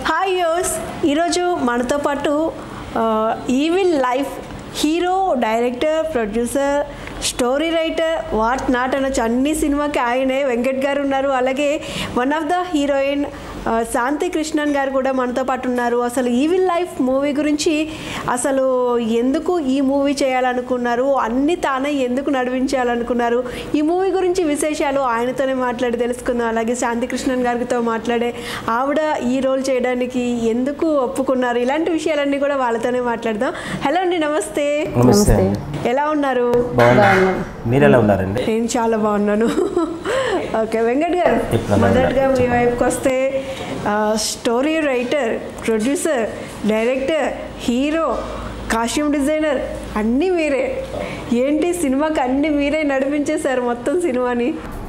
Hi యోస్ ఈరోజు మనతో పాటు evil life hero director producer story writer what not అనొచ్చు అన్ని సినిమాకి ఆయనే వెంకట్ గారు ఉన్నారు అలాగే వన్ ఆఫ్ ద హీరోయిన్ ఆ, శాంతి కృష్ణన్ గారు కూడా మనతో పాటు ఉన్నారు అసలు ఈవిల్ లైఫ్ మూవీ గురించి అసలు ఎందుకు ఈ మూవీ చేయాలనుకున్నారు అన్ని తానే ఎందుకు నడిపించాలనుకున్నారు ఈ మూవీ గురించి విశేషాలు ఆయనతోనే మాట్లాడి తెలుసుకుందాం అలాగే శాంతి కృష్ణన్ గారితో మాట్లాడే ఆవిడ ఈ రోల్ చేయడానికి ఎందుకు ఒప్పుకున్నారు ఇలాంటి విషయాలన్నీ కూడా వాళ్ళతోనే మాట్లాడదాం హలో అండి నమస్తే నమస్తే ఎలా ఉన్నారు బాగున్నాను మీరు ఎలా ఉన్నారండి నేను చాలా బాగున్నాను ఓకే వెంకట్ గారు ఇప్పుడు అలా మొదటగా మీ వైపుకి వస్తే ఆ, story writer producer director hero costume designer అన్నీ మీరే ఏంటి సినిమాకి అన్నీ మీరే నడిపించేశారు మొత్తం సినిమాని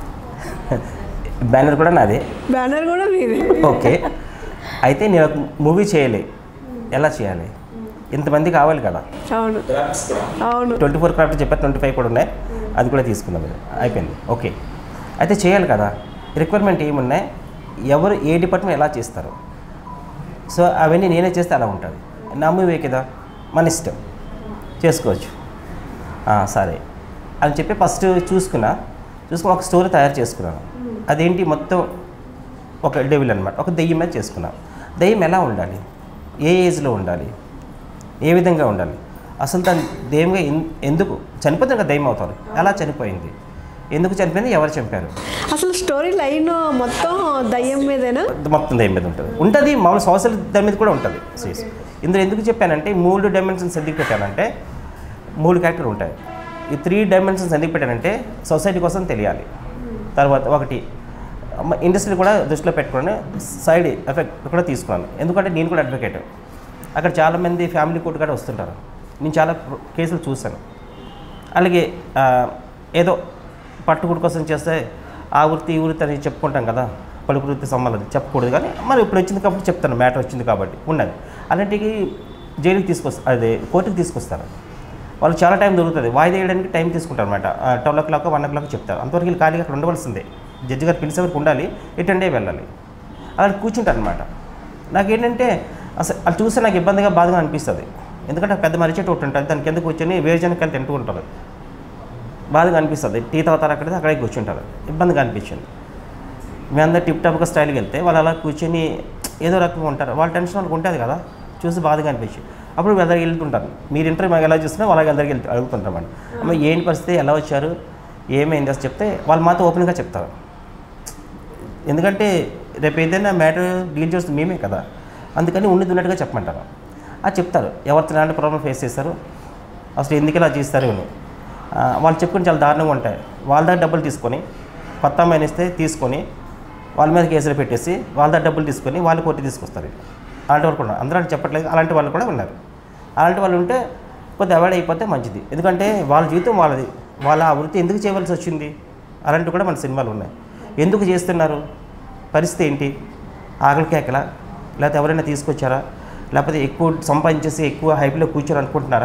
బ్యానర్ కూడా నాదే బ్యానర్ కూడా మీరే ఓకే అయితే నేను ఒక మూవీ చేయాలి ఎలా చేయాలి ఇంతమంది కావాలి కదా అవును అవును ట్వంటీ ఫోర్ క్రాఫ్ట్ చెప్పారు ట్వంటీ ఫైవ్ కూడా ఉన్నాయి అది కూడా తీసుకుందాం ఇది. అయిపోయింది ఓకే అయితే చేయాలి కదా రిక్వైర్మెంట్ ఏమున్నాయి ఎవరు ఏ డిపార్ట్మెంట్ ఎలా చేస్తారు సో అవన్నీ నేనే చేస్తే అలా ఉంటుంది నా మూవీ కదా మన ఇష్టం చేసుకోవచ్చు ఆ, సరే అని చెప్పి ఫస్ట్ చూసుకున్నా చూసుకుని ఒక స్టోరీ తయారు చేసుకున్నాను అదేంటి మొత్తం ఒక డెవిల్ అనమాట ఒక దెయ్యం మీద చేసుకున్నాం దెయ్యం ఎలా ఉండాలి ఏ ఏజ్లో ఉండాలి ఏ విధంగా ఉండాలి అసలు దాని దెయ్యంగా ఎన్- ఎందుకు చనిపోతే కదా దెయ్యం అవుతారు ఎలా చనిపోయింది ఎందుకు చనిపోయింది ఎవరు చంపారు అసలు స్టోరీ లైన్ మొత్తం దయ్యం మీదేనా మొత్తం దెయ్యం మీద ఉంటుంది ఉంటుంది మామూలు సోషల్ దాని మీద కూడా ఉంటుంది సీస్ ఇందులో ఎందుకు చెప్పానంటే ఈ మూడు డైమెన్షన్స్ ఎందుకు పెట్టానంటే మూడు క్యారెక్టర్ ఉంటాయి ఈ త్రీ డైమెన్షన్స్ ఎందుకు పెట్టానంటే సొసైటీ కోసం తెలియాలి తర్వాత ఒకటి ఇండస్ట్రీ కూడా దృష్టిలో పెట్టుకుని సైడ్ ఎఫెక్ట్ కూడా తీసుకున్నాను ఎందుకంటే నేను కూడా అడ్వకేట్ అక్కడ చాలామంది ఫ్యామిలీ కోర్టు కూడా వస్తుంటారు నేను చాలా కేసులు చూశాను అలాగే ఆ, ఏదో పట్టుకుడు కోసం చేస్తే ఆ వృత్తి ఈ వృత్తి అని చెప్పుకుంటాం కదా పలుకు వృత్తి సంబంధం చెప్పకూడదు కానీ మరి ఇప్పుడు వచ్చింది కాబట్టి చెప్తాను మ్యాటర్ వచ్చింది కాబట్టి ఉన్నది అలాంటివి జైలుకి తీసుకొస్తారు అదే కోర్టుకి తీసుకొస్తారు వాళ్ళు చాలా టైం దొరుకుతుంది వాయిదా వేయడానికి టైం తీసుకుంటారు అనమాట twelve o'clock one o'clock చెప్తారు అంతవరకు వీళ్ళు ఖాళీగా అక్కడ ఉండవలసిందే జడ్జి గారు పిలిచే వరకు ఉండాలి ఎటెండే వెళ్ళాలి అలా కూర్చుంటారు అనమాట నాకేంటంటే అసలు అది చూస్తే నాకు ఇబ్బందిగా బాధగా అనిపిస్తుంది ఎందుకంటే పెద్ద మరిచేటి ఒకటి ఉంటుంది దాని కింద కూర్చొని వేరుజనకాయలు తింటూ ఉంటారు బాధగా అనిపిస్తుంది టీ తాగుతారు అక్కడ అక్కడే కూర్చుంటారు ఇబ్బందిగా అనిపించింది మీ అందరు టిప్ టాప్గా స్టైల్కి వెళ్తే వాళ్ళు అలా కూర్చొని ఏదో రకంగా ఉంటారు వాళ్ళ టెన్షన్ వాళ్ళకి ఉంటుంది కదా చూసి బాధగా అనిపించింది అప్పుడు మీ అందరికి వెళ్తుంటారు మీరు ఇంటర్వ్యూ మాకు ఎలా చూస్తున్నా అలాగే అందరికి వెళ్తూ అడుగుతుంటారు అన్నమాట అమ్మ ఏంటి పరిస్థితి ఎలా వచ్చారు ఏమైంది అసలు చెప్తే వాళ్ళు మాతో ఓపెన్గా చెప్తారు ఎందుకంటే రేపు ఏదైనా మ్యాటర్ డీల్ చేస్తుంది మేమే కదా అందుకని ఉన్నది ఉన్నట్టుగా చెప్పమంటారు అది చెప్తారు ఎవరితో ఎలాంటి ప్రాబ్లం ఫేస్ చేస్తారు అసలు ఎందుకు ఇలా చేస్తారు అని ఆ, వాళ్ళు చెప్పుకుని చాలా దారుణంగా ఉంటాయి వాళ్ళ దగ్గర డబ్బులు తీసుకొని కొత్త అమ్మాయిని ఇస్తే తీసుకొని వాళ్ళ మీద కేసులు పెట్టేసి వాళ్ళ దగ్గర డబ్బులు తీసుకొని వాళ్ళు కోర్టు తీసుకొస్తారు అలాంటి వాళ్ళు కూడా ఉన్నారు. అందరూ అని చెప్పట్లేదు అలాంటి వాళ్ళు కూడా ఉన్నారు అలాంటి వాళ్ళు ఉంటే కొద్దిగా అవాయిడ్ అయిపోతే మంచిది ఎందుకంటే వాళ్ళ జీవితం వాళ్ళది వాళ్ళ ఆ వృత్తి ఎందుకు చేయవలసి వచ్చింది అలాంటివి కూడా మన సినిమాలు ఉన్నాయి ఎందుకు చేస్తున్నారు పరిస్థితి ఏంటి ఆకలి కేకలా లేకపోతే ఎవరైనా తీసుకొచ్చారా లేకపోతే ఎక్కువ సంపాదించేసి ఎక్కువ హైప్లో కూర్చొని అనుకుంటున్నారా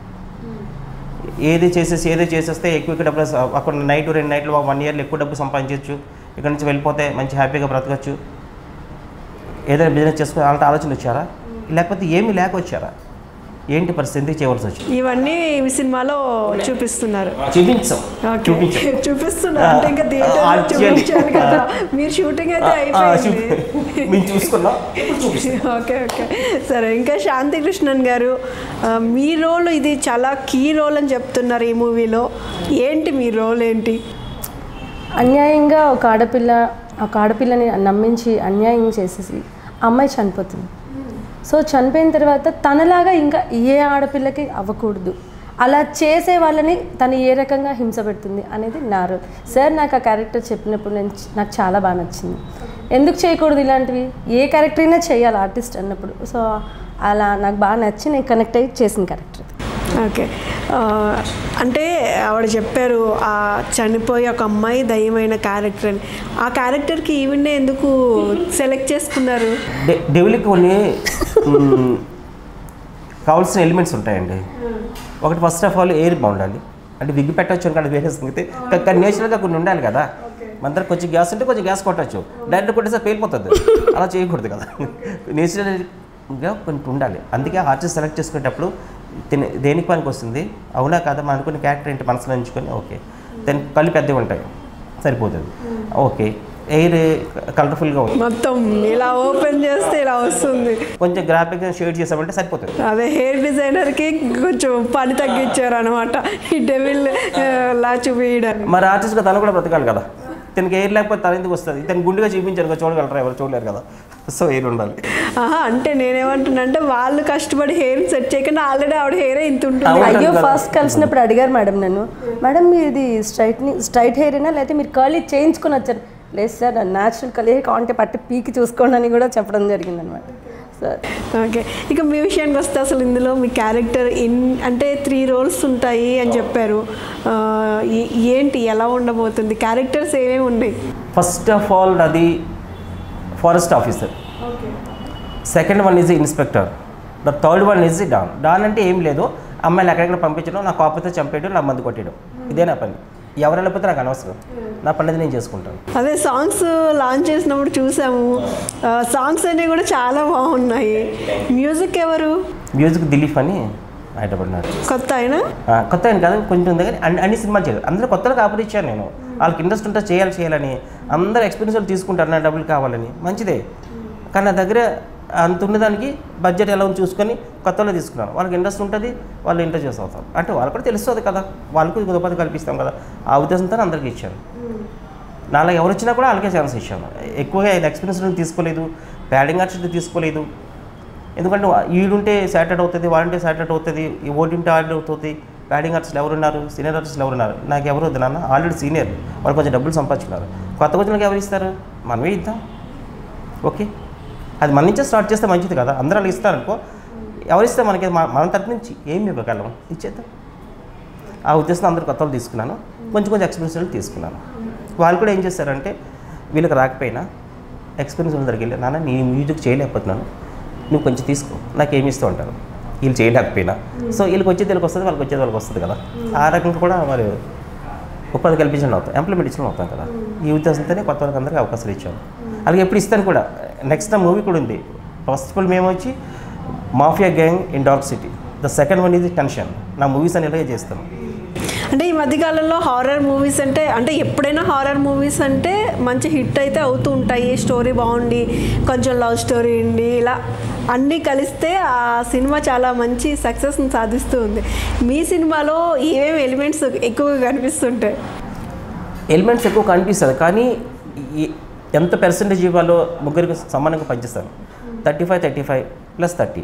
ఏది చేసేసి ఏది చేసేస్తే ఎక్కువ ఎక్కువ డబ్బులు స- అక్కడ నైట్ రెండు నైట్లు వన్ ఇయర్లో ఎక్కువ డబ్బు సంపాదించవచ్చు ఇక్కడ నుంచి వెళ్ళిపోతే మంచి హ్యాపీగా బ్రతకచ్చు ఏదైనా బిజినెస్ చేసుకుని అలాంటి ఆలోచన వచ్చారా లేకపోతే ఏమీ లేక వచ్చారా ఏంటి పరిస్థితి ఎందుకు చేయవలసి వచ్చింది ఇవన్నీ ఈ సినిమాలో చూపిస్తున్నారు చూపించాం ఓకే. చూపించాం చూపిస్తున్నారు అంటే ఇంకా థియేటర్ ఆ, చేయాలి. చూపించాలి కదా మీరు షూటింగ్ అయితే ఆ, అయిపోయింది చూపి- మేము చూసుకున్నాం ఇప్పుడు చూపిస్తాం ఓకే ఓకే సరే ఇంకా శాంతి కృష్ణన్ గారు ఆ, మీ రోల్ ఇది చాలా కీ రోల్ అని చెప్తున్నారు ఈ మూవీలో ఏంటి మీ రోల్ ఏంటి అన్యాయంగా ఒక ఆడపిల్ల ఒక ఆడపిల్లని నమ్మించి అన్యాయం చేసేసి ఆ అమ్మాయి చనిపోతుంది సో చనిపోయిన తర్వాత తనలాగా ఇంకా ఏ ఆడపిల్లకి అవ్వకూడదు అలా చేసే వాళ్ళని తను ఏ రకంగా హింస పెడుతుంది అనేది నా రోల్ సార్ నాకు ఆ క్యారెక్టర్ చెప్పినప్పుడు నేను చ- నాకు చాలా బాగా నచ్చింది ఎందుకు చేయకూడదు ఇలాంటివి ఏ క్యారెక్టర్ అయినా చేయాలి ఆర్టిస్ట్ అన్నప్పుడు సో అలా నాకు బాగా నచ్చి నేను కనెక్ట్ అయ్యి చేసిన క్యారెక్టర్ ఓకే ఆ, అంటే ఆవిడ చెప్పారు ఆ చనిపోయి ఒక అమ్మాయి దయ్యమైన క్యారెక్టర్ అని ఆ క్యారెక్టర్కి ఈవిన్నే ఎందుకు సెలెక్ట్ చేసుకున్నారు డె- డెవిల్కి కొన్ని మ్, కావాల్సిన ఎలిమెంట్స్ ఉంటాయండి ఒకటి ఫస్ట్ ఆఫ్ ఆల్ ఎయిర్ బాగుండాలి అంటే విగ్గు పెట్టవచ్చు అనుకోండి వేరే సంగతి కానీ నేచురల్గా కొన్ని ఉండాలి కదా మన దగ్గర కొంచెం గ్యాస్ ఉంటే కొంచెం గ్యాస్ కొట్టచ్చు డైరెక్ట్ కొట్టేస్తే పేలిపోతుంది అలా చేయకూడదు కదా నేచురల్గా కొంచెం ఉండాలి అందుకే ఆర్టిస్ట్ సెలెక్ట్ చేసుకునేటప్పుడు తిని దేనికి పనికి వస్తుంది అవునా కాదా మనం అనుకునే క్యారెక్టర్ ఏంటి మనసులో ఎంచుకొని ఓకే దాని కళ్ళు పెద్దవి ఉంటాయి సరిపోతుంది ఓకే ఎయిర్ కలర్ఫుల్గా ఉంది మొత్తం ఇలా ఓపెన్ చేస్తే ఇలా వస్తుంది కొంచెం గ్రాఫిక్గా షేడ్ చేసామంటే సరిపోతుంది అదే హెయిర్ డిజైనర్కి కొంచెం పని తగ్గించారు అనమాట ఈ డెవిల్ లా చూపించడానికి మరి ఆర్టిస్ట్గా తను కూడా బ్రతకాలి కదా తనకి ఎయిర్ లేకపోతే తన ఎందుకు వస్తుంది తను గుండెగా చూపించారు కదా చూడగలరా ఎవరు చూడలేరు కదా సో ఎయిర్ ఉండాలి ఆహా అంటే నేనేమంటున్నా అంటే వాళ్ళు కష్టపడి హెయిర్ సెట్ చేయకుండా ఆల్రెడీ ఆవిడ హెయిర్ ఇంత ఉంటుంది అవును. అయ్యో కదా. ఫస్ట్ కలిసినప్పుడు అడిగారు మేడం నన్ను మేడం మీది స్ట్రైట్ స్ట్రైట్ హెయిరేనా లేకపోతే మీరు కర్లీ చేయించుకొని వచ్చారు లేదు సార్ నా న్యాచురల్ కలర్ కావాలంటే పట్టి పీకి చూసుకోండి అని కూడా చెప్పడం జరిగింది అనమాట సార్ ఓకే ఇక మీ విషయానికి వస్తే అసలు ఇందులో మీ క్యారెక్టర్ ఇన్ అంటే త్రీ రోల్స్ ఉంటాయి అని చెప్పారు ఆ, ఏ- ఏంటి ఎలా ఉండబోతుంది క్యారెక్టర్స్ ఏమేమి ఉన్నాయి ఫస్ట్ ఆఫ్ ఆల్ అది forest officer second one is inspector the third one is don don అంటే ఏం లేదు అమ్మాయిలు ఎక్కడెక్కడ పంపించడం నా కాపుతో చంపేయడం నా మందు కొట్టేయడం ఇదే నా పని ఎవరు వెళ్ళిపోతే నాకు అనవసరం నా పని అది నేను చేసుకుంటాను అదే సాంగ్స్ లాంచ్ చేసినప్పుడు చూసాము సాంగ్స్ అనేవి కూడా చాలా బాగున్నాయి మ్యూజిక్ ఎవరు మ్యూజిక్ దిలీప్ అని బయటపడినాడు కొత్త ఆయన ఆ, కొత్త ఆయన కాదు కొంచెం ఉంది కానీ అన్ని అన్ని సినిమాలు చేయలేదు అందరూ కొత్తగా ఆఫర్ ఇచ్చాను నేను వాళ్ళకి ఇంట్రెస్ట్ ఉంటే చేయాలి చేయాలని అందరూ ఎక్స్పీరియన్స్ వాళ్ళు తీసుకుంటారు నా డబ్బులు కావాలని మంచిదే కానీ నా దగ్గర అంత ఉన్నదానికి బడ్జెట్ ఎలా ఉంది చూసుకొని కొత్త వాళ్ళు తీసుకున్నాను వాళ్ళకి ఇంట్రెస్ట్ ఉంటుంది వాళ్ళు ఇంట్రెస్ట్ చేసి అవుతారు అంటే వాళ్ళు కూడా తెలుస్తుంది కదా వాళ్ళకు ఉపాధి కల్పిస్తాం కదా ఆ ఉద్దేశంతో అందరికీ ఇచ్చాను నాలో ఎవరు వచ్చినా కూడా వాళ్ళకే ఛాన్స్ ఇచ్చాను ఎక్కువగా ఆయన ఎక్స్పీరియన్స్ తీసుకోలేదు ప్యాడింగ్ ఆర్టిస్ట్ తీసుకోలేదు ఎందుకంటే ఈడుంటే సాటర్డ్ అవుతుంది వాడుంటే సాటర్డ్ అవుతుంది ఈ ఓటింటే ఆర్డర్ అవుతుంది ప్యాడింగ్ ఆర్టిస్టులు ఎవరున్నారు సీనియర్ ఆర్టిస్టులు ఎవరున్నారు నాకు ఎవరు వద్దు నాన్న ఆల్రెడీ సీనియర్ వాళ్ళు కొంచెం డబ్బులు సంపాదించుకున్నారు కొత్త వచ్చినకి ఎవరు ఇస్తారు మనమే ఇద్దాం ఓకే అది మన నుంచే స్టార్ట్ చేస్తే మంచిది కదా అందరూ అలా ఇస్తారనుకో ఎవరు ఇస్తే మనకి మన మన తరపు నుంచి ఏం ఇవ్వగలం ఇచ్చేద్దాం ఆ ఉద్దేశంతో అందరు కొత్త వాళ్ళు తీసుకున్నాను కొంచెం కొంచెం ఎక్స్పీరియన్స్ వాళ్ళు తీసుకున్నాను వాళ్ళు కూడా ఏం చేస్తారంటే వీళ్ళకి రాకపోయినా ఎక్స్పీరియన్స్ వాళ్ళ దగ్గరికి వెళ్ళి నాన్న నీ మ్యూజిక్ చేయలేకపోతున్నాను నువ్వు కొంచెం తీసుకో నాకు ఏమి ఇస్తూ ఉంటారు వీళ్ళు చేయలేకపోయినా సో వీళ్ళకి వచ్చేది వీళ్ళకి వస్తుంది వాళ్ళకి వచ్చేది వాళ్ళకి వస్తుంది కదా ఆ రకంగా కూడా మరి ఉపాధి కల్పించడం అవుతాం ఎంప్లాయ్మెంట్ ఇచ్చడం అవుతాం కదా ఈ ఉద్దేశంతోనే కొత్త వాళ్ళకి అందరికీ అవకాశాలు ఇచ్చాము అలాగే ఎప్పుడు ఇస్తాను కూడా నెక్స్ట్ నా మూవీ కూడా ఉంది ఫస్ట్ ఫుల్ మేము వచ్చి mafia gang in dark city the second one ఇది టెన్షన్ నా మూవీస్ అని ఇలాగే చేస్తాను అంటే ఈ మధ్యకాలంలో హారర్ మూవీస్ అంటే అంటే ఎప్పుడైనా హారర్ మూవీస్ అంటే మంచి హిట్ అయితే అవుతూ ఉంటాయి స్టోరీ బాగుండి కొంచెం లవ్ స్టోరీ ఉండి ఇలా అన్నీ కలిస్తే ఆ సినిమా చాలా మంచి సక్సెస్ని సాధిస్తూ ఉంది మీ సినిమాలో ఏమేమి ఎలిమెంట్స్ ఎక్కువగా కనిపిస్తుంటాయి ఎలిమెంట్స్ ఎక్కువ కనిపిస్తుంది కానీ ఈ- ఎంత పర్సెంటేజ్ ఇవ్వాలో ముగ్గురికి సమానంగా పనిచేస్తాను thirty five thirty five plus thirty